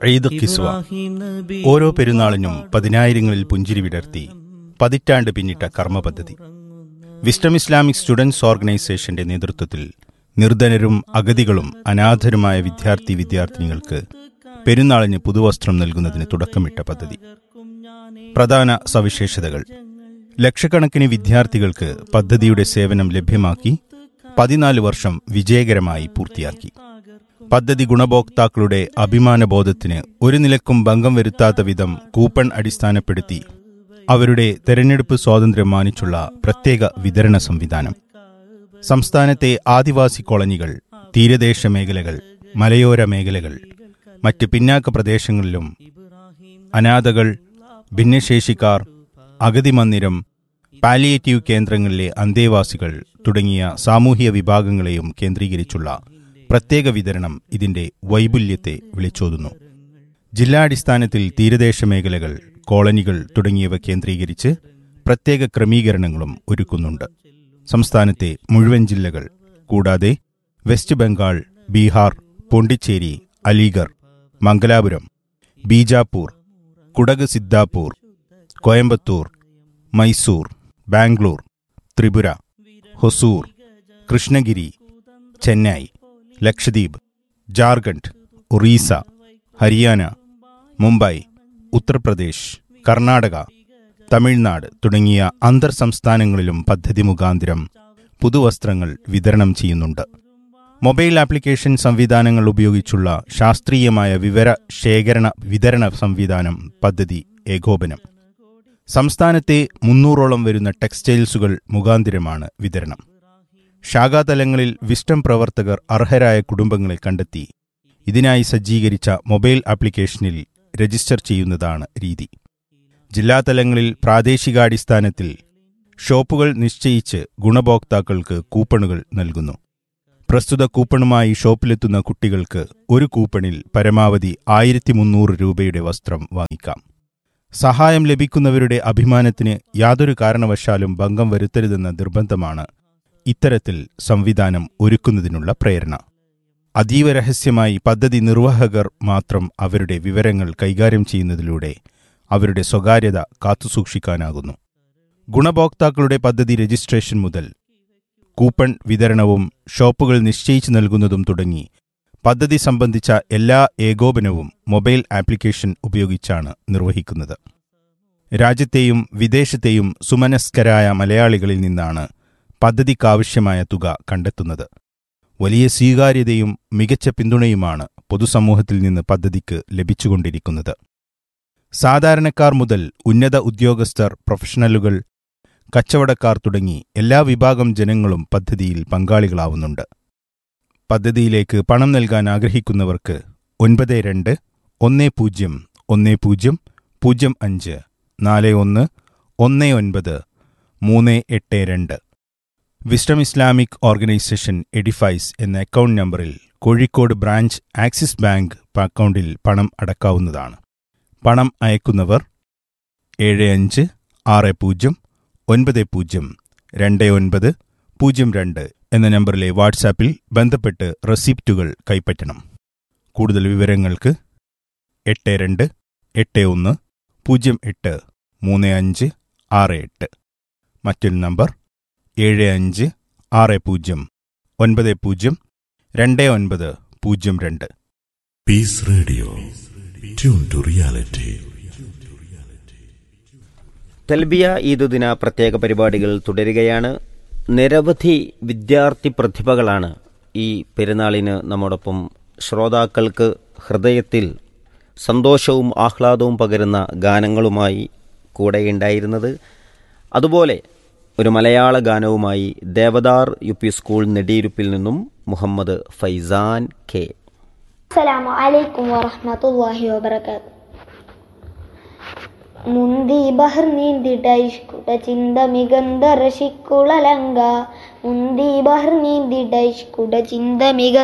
ഈദ് കിസ്വ ഓരോ പെരുന്നാളിനും പതിനായിരങ്ങളിൽ പുഞ്ചിരി വിടർത്തി പതിറ്റാണ്ട് പിന്നിട്ട കർമ്മ പദ്ധതി വിസ്റ്റം ഇസ്ലാമിക് സ്റ്റുഡൻസ് ഓർഗനൈസേഷന്റെ നേതൃത്വത്തിൽ നിർധനരും അഗതികളും അനാഥരുമായ വിദ്യാർത്ഥി വിദ്യാർത്ഥിനികൾക്ക് പെരുന്നാളിന് പുതുവസ്ത്രം നൽകുന്നതിന് തുടക്കമിട്ട പദ്ധതി പ്രധാന സവിശേഷതകൾ ലക്ഷക്കണക്കിന് വിദ്യാർത്ഥികൾക്ക് പദ്ധതിയുടെ സേവനം ലഭ്യമാക്കി പതിനാല് വർഷം വിജയകരമായി പൂർത്തിയാക്കി പദ്ധതി ഗുണഭോക്താക്കളുടെ അഭിമാനബോധത്തിന് ഒരു നിലക്കും ഭംഗം വരുത്താത്ത വിധം കൂപ്പൺ അടിസ്ഥാനപ്പെടുത്തി അവരുടെ തെരഞ്ഞെടുപ്പ് സ്വാതന്ത്ര്യം മാനിച്ചുള്ള പ്രത്യേക വിതരണ സംവിധാനം സംസ്ഥാനത്തെ ആദിവാസി കോളനികൾ തീരദേശ മേഖലകൾ മലയോര മേഖലകൾ മറ്റ് പിന്നാക്ക പ്രദേശങ്ങളിലും അനാഥകൾ ഭിന്നശേഷിക്കാർ അഗതി മന്ദിരം പാലിയേറ്റീവ് കേന്ദ്രങ്ങളിലെ അന്തേവാസികൾ തുടങ്ങിയ സാമൂഹിക വിഭാഗങ്ങളെയും കേന്ദ്രീകരിച്ചുള്ള പ്രത്യേക വിതരണം ഇതിന്റെ വൈപുല്യത്തെ വിളിച്ചോതുന്നു ജില്ലാടിസ്ഥാനത്തിൽ തീരദേശ മേഖലകൾ കോളനികൾ തുടങ്ങിയവ കേന്ദ്രീകരിച്ച് പ്രത്യേക ക്രമീകരണങ്ങളും ഒരുക്കുന്നുണ്ട് സംസ്ഥാനത്തെ മുഴുവൻ ജില്ലകൾ കൂടാതെ വെസ്റ്റ് ബംഗാൾ ബീഹാർ പോണ്ടിച്ചേരി അലീഗർ മംഗലാപുരം ബീജാപ്പൂർ കുടക് സിദ്ധാപൂർ കോയമ്പത്തൂർ മൈസൂർ ബാംഗ്ലൂർ ത്രിപുര ഹൊസൂർ കൃഷ്ണഗിരി ചെന്നൈ ലക്ഷദ്വീപ് ജാർഖണ്ഡ് ഒറീസ ഹരിയാന മുംബൈ ഉത്തർപ്രദേശ് കർണാടക തമിഴ്നാട് തുടങ്ങിയ അന്തർ സംസ്ഥാനങ്ങളിലും പദ്ധതി മുഖാന്തരം പുതുവസ്ത്രങ്ങൾ വിതരണം ചെയ്യുന്നുണ്ട് മൊബൈൽ ആപ്ലിക്കേഷൻ സംവിധാനങ്ങൾ ഉപയോഗിച്ചുള്ള ശാസ്ത്രീയമായ വിവര ശേഖരണ വിതരണ സംവിധാനം പദ്ധതി ഏകോപനം സംസ്ഥാനത്തെ മുന്നൂറോളം വരുന്ന ടെക്സ്റ്റൈൽസുകൾ മുഖാന്തിരമാണ് വിതരണം ശാഖാതലങ്ങളിൽ വിസ്റ്റം പ്രവർത്തകർ അർഹരായ കുടുംബങ്ങളെ കണ്ടെത്തി ഇതിനായി സജ്ജീകരിച്ച മൊബൈൽ ആപ്ലിക്കേഷനിൽ രജിസ്റ്റർ ചെയ്യുന്നതാണ് രീതി ജില്ലാതലങ്ങളിൽ പ്രാദേശികാടിസ്ഥാനത്തിൽ ഷോപ്പുകൾ നിശ്ചയിച്ച് ഗുണഭോക്താക്കൾക്ക് കൂപ്പണുകൾ നൽകുന്നു പ്രസ്തുത കൂപ്പണുമായി ഷോപ്പിലെത്തുന്ന കുട്ടികൾക്ക് ഒരു കൂപ്പണിൽ പരമാവധി ആയിരത്തി മുന്നൂറ് രൂപയുടെ വസ്ത്രം വാങ്ങിക്കാം സഹായം ലഭിക്കുന്നവരുടെ അഭിമാനത്തിന് യാതൊരു കാരണവശാലും ഭംഗം വരുത്തരുതെന്ന നിർബന്ധമാണ് ഇത്തരത്തിൽ സംവിധാനം ഒരുക്കുന്നതിനുള്ള പ്രേരണ അതീവ രഹസ്യമായി പദ്ധതി നിർവാഹകർ മാത്രം അവരുടെ വിവരങ്ങൾ കൈകാര്യം ചെയ്യുന്നതിലൂടെ അവരുടെ സ്വകാര്യത കാത്തുസൂക്ഷിക്കാനാകുന്നു ഗുണഭോക്താക്കളുടെ പദ്ധതി രജിസ്ട്രേഷൻ മുതൽ കൂപ്പൺ വിതരണവും ഷോപ്പുകൾ നിശ്ചയിച്ചു നൽകുന്നതും തുടങ്ങി പദ്ധതി സംബന്ധിച്ച എല്ലാ ഏകോപനവും മൊബൈൽ ആപ്ലിക്കേഷൻ ഉപയോഗിച്ചാണ് നിർവഹിക്കുന്നത് രാജ്യത്തെയും വിദേശത്തെയും സുമനസ്കരായ മലയാളികളിൽ നിന്നാണ് പദ്ധതിക്കാവശ്യമായ തുക കണ്ടെത്തുന്നത് വലിയ സ്വീകാര്യതയും മികച്ച പിന്തുണയുമാണ് പൊതുസമൂഹത്തിൽ നിന്ന് പദ്ധതിക്ക് ലഭിച്ചുകൊണ്ടിരിക്കുന്നത് സാധാരണക്കാർ മുതൽ ഉന്നത ഉദ്യോഗസ്ഥർ പ്രൊഫഷണലുകൾ കച്ചവടക്കാർ തുടങ്ങി എല്ലാ വിഭാഗം ജനങ്ങളും പദ്ധതിയിൽ പങ്കാളികളാവുന്നുണ്ട് പദ്ധതിയിലേക്ക് പണം നൽകാൻ ആഗ്രഹിക്കുന്നവർക്ക് ഒൻപത് രണ്ട് ഒന്ന് പൂജ്യം ഒന്ന് പൂജ്യം പൂജ്യം അഞ്ച് നാല് ഒന്ന് ഒന്ന് ഒൻപത് മൂന്ന് എട്ട് രണ്ട് വിസ്റ്റം ഇസ്ലാമിക് ഓർഗനൈസേഷൻ എഡിഫൈസ് എന്ന അക്കൗണ്ട് നമ്പറിൽ കോഴിക്കോട് ബ്രാഞ്ച് ആക്സിസ് ബാങ്ക് അക്കൗണ്ടിൽ പണം അടക്കാവുന്നതാണ് പണം അയക്കുന്നവർ ഏഴ് അഞ്ച് ആറ് പൂജ്യം ഒൻപത് പൂജ്യം രണ്ട് ഒൻപത് പൂജ്യം രണ്ട് എന്ന നമ്പറിലെ വാട്സാപ്പിൽ ബന്ധപ്പെട്ട് റെസിപ്റ്റുകൾ കൈപ്പറ്റണം കൂടുതൽ വിവരങ്ങൾക്ക് എട്ട് രണ്ട് എട്ട് ഒന്ന് പൂജ്യം എട്ട് മൂന്ന് അഞ്ച് ആറ് എട്ട് മറ്റൊരു നമ്പർ ഏഴ് അഞ്ച് ആറ് പൂജ്യം ഒൻപത് പൂജ്യം രണ്ട് ഒൻപത് പൂജ്യം രണ്ട് peace radio tune to reality തെൽബിയ ഈദുദിന പ്രത്യേക പരിപാടികൾ തുടരുകയാണ് നിരവധി വിദ്യാർത്ഥി പ്രതിഭകളാണ് ഈ പെരുന്നാളിന് നമ്മോടൊപ്പം ശ്രോതാക്കൾക്ക് ഹൃദയത്തിൽ സന്തോഷവും ആഹ്ലാദവും പകരുന്ന ഗാനങ്ങളുമായി കൂടെയുണ്ടായിരുന്നത് അതുപോലെ ഒരു മലയാള ഗാനവുമായി ദേവദാർ യു പി സ്കൂൾ നെടിയിരുപ്പിൽ നിന്നും മുഹമ്മദ് ഫൈസാൻ കെ السلام عليكم ورحمة الله وبركاته മുന്തി ബഹർ നീന്തിടൈഷ്കുട ചിന്ത മികന്ത രശിക്കുളലങ്ക മുന്തി ബഹർ നീന്തിടൈഷ്കുട ചിന്ത മിക